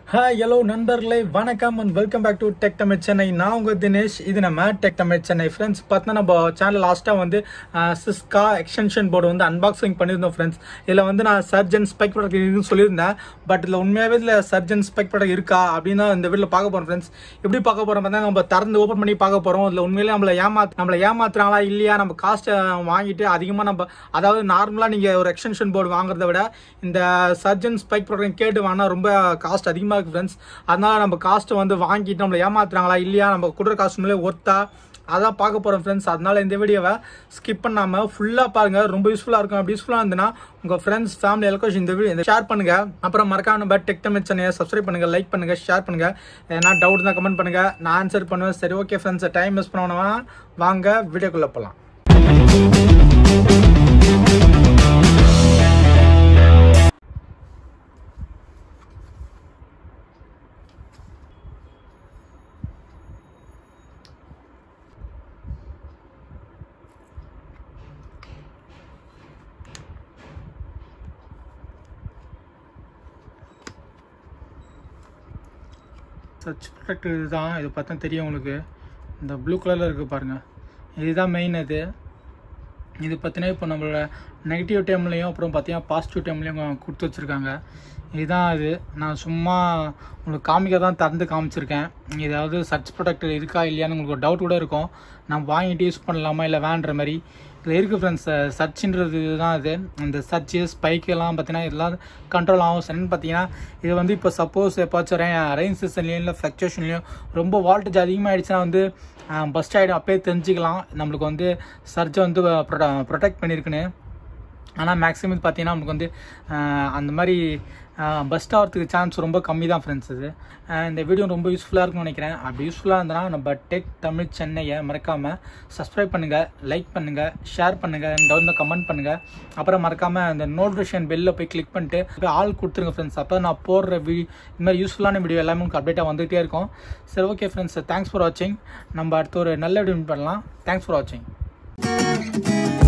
hi hello நண்பர்களே வணக்கம் and welcome back to tech Tamil Chennai நான் உங்க தினேஷ் இது நம்ம டெக் தமிழ் சென்னை ஃப்ரெண்ட்ஸ் பார்த்தா நம்ம சேனல் லாஸ்ட்டாக வந்து சிஸ்கா எக்ஸ்டென்ஷன் போர்டு வந்து அன்பாக்சிங் பண்ணியிருந்தோம் ஃப்ரெண்ட்ஸ் இதில் வந்து நான் சர்ஜன் ஸ்பெக் ப்ராடக்ட் இருக்குன்னு சொல்லியிருந்தேன் பட் இதில் உண்மையாகவே இதில் சர்ஜன் ஸ்பெக் ப்ராடக்ட் இருக்கா அப்படின்னு தான் இந்த வீட்டில் பார்க்க போகிறோம் ஃப்ரெண்ட்ஸ் எப்படி பார்க்க போகிறோம் பார்த்தா நம்ம திறந்து ஓப்பன் பண்ணி பார்க்க போகிறோம் இதில் உண்மையிலே நம்மளை ஏமாத் நம்மளை ஏமாத்துறாங்களா இல்லையா நம்ம காஸ்ட்டை வாங்கிட்டு அதிகமாக நம்ம அதாவது நார்மலாக நீங்கள் ஒரு எக்ஸ்டென்ஷன் போர்டு வாங்குறத விட இந்த சர்ஜன் ஸ்பெக் ப்ராடக்ட் கேட்டு வாங்கினா ரொம்ப காஸ்ட் அதிகமாக இருக்குது ஃப்ரெண்ட்ஸ் அதனால நம்ம காஸ்ட்டை வந்து வாங்கிட்டு நம்மளை ஏமாத்துறாங்களா இல்லையா நம்ம கொடுக்குற காஸ்ட் மேலே ஒர்த்தா அதான் பார்க்க போகிறோம் ஃப்ரெண்ட்ஸ் அதனால இந்த வீடியோவை ஸ்கிப் பண்ணாமல் ஃபுல்லாக பாருங்கள் ரொம்ப யூஸ்ஃபுல்லாக இருக்கும் அப்படி யூஸ்ஃபுல்லாக இருந்ததுன்னா உங்கள் ஃப்ரெண்ட்ஸ் ஃபேமிலி எல்லாருக்கும் இந்த வீடியோ ஷேர் பண்ணுங்கள் அப்புறம் மறக்காம நம்ம டெக் தமிழ் சேனலை சப்ஸ்கிரைப் பண்ணுங்கள் லைக் பண்ணுங்கள் ஷேர் பண்ணுங்கள் ஏன்னா டவுட் தான் கமெண்ட் பண்ணுங்கள் நான் ஆன்சர் பண்ணுவேன் சரி ஓகே ஃப்ரெண்ட்ஸ் டைம் மிஸ் பண்ணணும்னா வாங்க வீடியோக்குள்ளே போகலாம் சர்ச் ப்ராடக்ட் இதுதான் இது பார்த்தா தெரியும் உங்களுக்கு இந்த ப்ளூ கலரில் இருக்குது பாருங்கள் இதுதான் மெயின் இது இது பார்த்தீங்கன்னா இப்போ நம்மளோட நெகட்டிவ் டைம்லையும் அப்புறம் பார்த்தீங்கன்னா பாசிட்டிவ் டைம்லையும் கொடுத்து வச்சுருக்காங்க இதுதான் இது நான் சும்மா உங்களுக்கு காமிக்க தான் திறந்து காமிச்சிருக்கேன் ஏதாவது சர்ச் ப்ராடக்ட் இருக்கா இல்லையான்னு உங்களுக்கு ஒரு டவுட் கூட இருக்கும் நான் வாங்கிட்டு யூஸ் பண்ணலாமா இல்லை வேண்ட மாதிரி இதில் இருக்குது ஃப்ரெண்ட்ஸ் சர்ச்ன்றது இதுதான் இது இந்த சர்ச்சு ஸ்பைக் எல்லாம் பார்த்தீங்கன்னா இதெல்லாம் கண்ட்ரோல் ஆகும் சரின்னு பார்த்தீங்கன்னா இது வந்து இப்போ சப்போஸ் எப்பாச்சும் ரெயின் ரெயின் சீசன்லேயும் இல்லை ஃப்ளக்சுவேஷன்லேயும் ரொம்ப வால்டேஜ் அதிகமாகிடுச்சுன்னா வந்து பஸ்ட் ஆகிடும் அப்பயே தெரிஞ்சுக்கலாம் நம்மளுக்கு வந்து சர்ச்சை வந்து ப்ரொடெக்ட் பண்ணியிருக்குன்னு ஆனால் மேக்ஸிமம் பார்த்தீங்கன்னா நமக்கு வந்து அந்த மாதிரி பஸ்ட் ஆகிறதுக்கு சான்ஸ் ரொம்ப கம்மி தான் ஃப்ரெண்ட்ஸ் இது இந்த வீடியோ ரொம்ப யூஸ்ஃபுல்லாக இருக்கும்னு நினைக்கிறேன் அப்படி யூஸ்ஃபுல்லாக இருந்தனா நம்ம டெக் தமிழ் சென்னையை மறக்காமல் சப்ஸ்கிரைப் பண்ணுங்கள் லைக் பண்ணுங்கள் ஷேர் பண்ணுங்கள் டவுன் கமெண்ட் பண்ணுங்கள் அப்புறம் மறக்காமல் அந்த நோட்டிஃபிகேஷன் பெல்லில் போய் கிளிக் பண்ணிட்டு போய் ஆள் கொடுத்துருங்க ஃப்ரெண்ட்ஸ் அப்போ நான் போடுற வீ இந்த மாதிரி யூஸ்ஃபுல்லான வீடியோ எல்லாமே உங்களுக்கு அப்டேட்டாக வந்துகிட்டே இருக்கும் சரி ஓகே ஃப்ரெண்ட்ஸ் தேங்க்ஸ் ஃபார் வாட்சிங் நம்ம அடுத்த ஒரு நல்ல வீடியோ பண்ணலாம் தேங்க்ஸ் ஃபார் வாட்சிங்